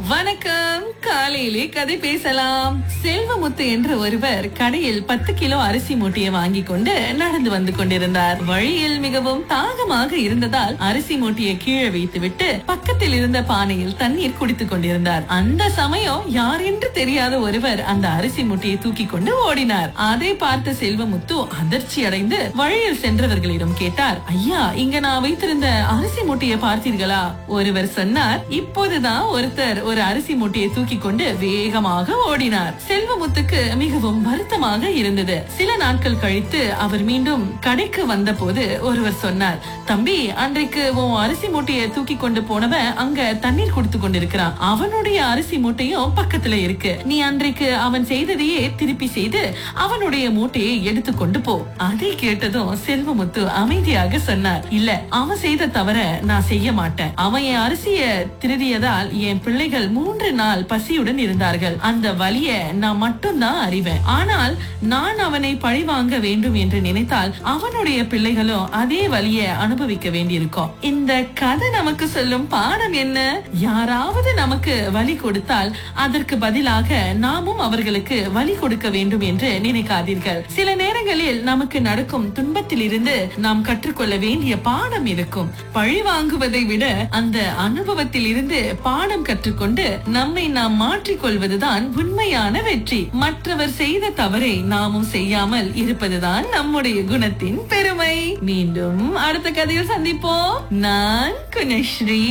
வணக்கம் காலையிலே கதை பேசலாம் செல்வமுத்து என்ற ஒருவர் கடையில் பத்து கிலோ அரிசி மூட்டையை வாங்கி கொண்டு நடந்து வந்து கொண்டிருந்தார் வழியில் மிகவும் தாகமாக இருந்ததால் அரிசி மூட்டையை கீழே வைத்துவிட்டு பக்கத்தில் இருந்த பானையில் தண்ணீர் குடித்துக் கொண்டிருந்தார் அந்த சமயம் யார் என்று தெரியாத ஒருவர் அந்த அரிசி மூட்டையை தூக்கி கொண்டு ஓடினார் அதை பார்த்த செல்வமுத்து அதிர்ச்சி அடைந்து வழியில் சென்றவர்களிடம் கேட்டார் ஐயா இங்க நான் வைத்திருந்த அரிசி மூட்டையை பார்த்தீர்களா ஒருவர் சொன்னார் இப்போதுதான் ஒருத்தர் ஒரு அரிசி மூட்டையை தூக்கி கொண்டு வேகமாக ஓடினார் செல்வமுத்துக்கு மிகவும் வருத்தமாக இருந்தது சில நாட்கள் கழித்து அவர் மீண்டும் கடைக்கு வந்த போது ஒருவர் சொன்னார் தம்பி அன்றைக்கு உன் அரிசி மூட்டையை தூக்கி கொண்டு போனவன் அங்க தண்ணீர் குடுத்து கொண்டிருக்கிறான் அவனுடைய அரிசி மூட்டையும் பக்கத்துல இருக்கு நீ அன்றைக்கு அவன் செய்ததையே திருப்பி செய்து அவனுடைய மூட்டையை எடுத்து கொண்டு போ அதை கேட்டதும் செல்வமுத்து அமைதியாக சொன்னார் இல்ல அவன் செய்த தவற நான் செய்ய மாட்டேன் அவன் என் அரிசிய திருடியதால் என் பிள்ளைகள் மூன்று நாள் பசியுடன் இருந்தார்கள் அந்த வலிய நான் மட்டும்தான் அறிவேன் ஆனால் நான் அவனை பழி வாங்க வேண்டும் என்று நினைத்தால் அவனுடைய பிள்ளைகளும் அதே வலிய அனுபவிக்க வேண்டியிருக்கும் இந்த கதை நமக்கு சொல்லும் பாடம் என்ன யாராவது நமக்கு வலி கொடுத்தால் அதற்கு பதிலாக நாமும் அவர்களுக்கு வலி கொடுக்க வேண்டும் என்று நினைக்காதீர்கள் சில நேரங்களில் நமக்கு நடக்கும் துன்பத்தில் இருந்து நாம் கற்றுக்கொள்ள வேண்டிய பாடம் இருக்கும் பழி வாங்குவதை விட அந்த அனுபவத்தில் இருந்து பாடம் கற்றுக்கொண்டு நம்மை நாம் மாற்றிக் கொள்வதுதான் உண்மையான வெற்றி மற்றவர் செய்த தவறை நாமும் செய்யாமல் இருப்பதுதான் நம்முடைய குணத்தின் பெருமை மீண்டும் அடுத்த கதையில் சந்திப்போம் நான் குணஸ்ரீ